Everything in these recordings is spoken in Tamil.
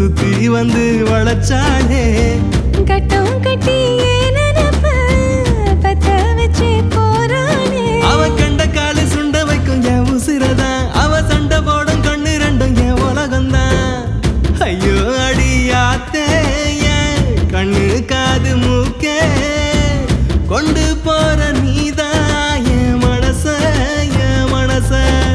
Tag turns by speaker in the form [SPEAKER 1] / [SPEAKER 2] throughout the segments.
[SPEAKER 1] சுத்தி வந்து வளைச்சாளே
[SPEAKER 2] கட்டம் கட்டி ஏன் நினைப்ப பத்த வச்சு போறானே
[SPEAKER 1] அவ கண்ட காலு சுண்ட வைக்கும் என் உசிரதான் அவ சண்டை போடும் கண்ணு ரெண்டும் என் உலகம்தான் ஐயோ அடியாத்தே என் கண்ணு காது மூக்கே கொண்டு போற நீதான் என் மனச என் மனச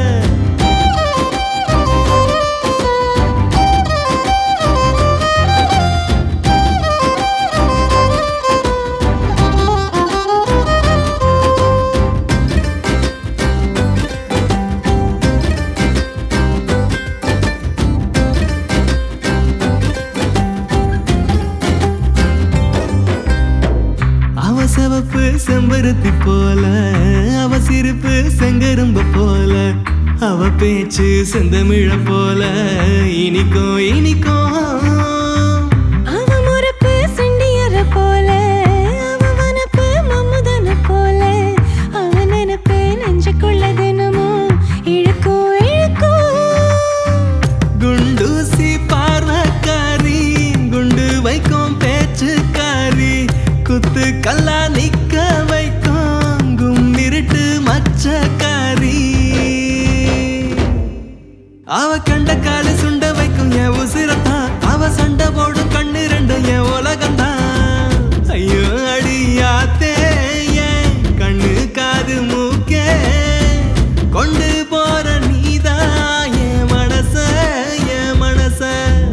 [SPEAKER 1] அவ சிவப்பு செம்பருத்தி போல அவ சிரிப்பு செங்கரும்ப போல அவ பேச்சு செந்தமிழ போல இனிக்கும் இனிக்கும்
[SPEAKER 2] அவ முறப்பு சண்டியற போல அவ வனப்பு மம்முதன போல அவ நினைப்பு நெஞ்சுக்குள்ள தினமும் இழுக்கும் இழுக்கும்
[SPEAKER 1] குண்டூசி பார்வக்காரி குண்டு வைக்கும் பேச்சுக்காரி குத்து கல்லா நிக்க வைக்கும் கும்மிருட்டு மச்சக்காரி அவ கண்ட காலு சுண்ட வைக்கும் என் உசிரத்தான் அவ சண்டை போடும் கண்ணு ரெண்டும் என் உலகம்தான் ஐயோ அடியாத்தே என் கண்ணு காது மூக்கே கொண்டு போற நீதான் என் மனச என் மனச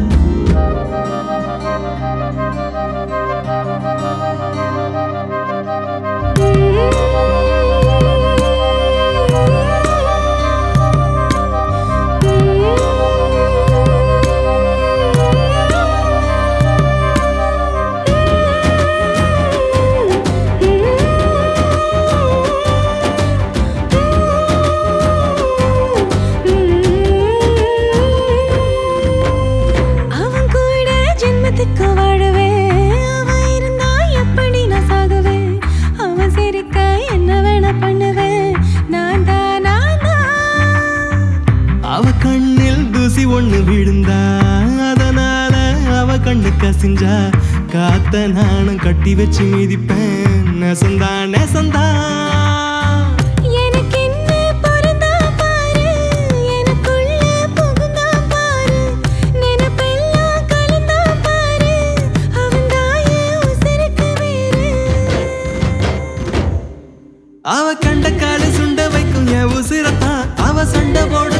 [SPEAKER 2] அவன் கூட ஜென்மத்துக்கு வாழுவேன் அவன் இருந்தா எப்படி நான் சாகுவேன் அவன் சிரிக்க என்ன வேணா பண்ணுவேன் நான் தான் நான் தான்
[SPEAKER 1] அவ கண்ணில் தூசி ஒண்ணு விழுந்தா அதனால அவ கண்ணு கசிஞ்சா காத்த நானும் கட்டி வச்சு மிதிப்பேன் நெசந்தா நெசந்தா
[SPEAKER 2] எனக்கு என்ன பொருந்தா பாரு எனக்குள்ள புகுந்தா பாரு நினைப்பெல்லாம் கலந்தா பாரு அவன் தாய உசிருக்கு வேறு
[SPEAKER 1] அவ கண்ட காலு சுண்ட வைக்கும் என் உசிரத்தான் அவ சண்டை போட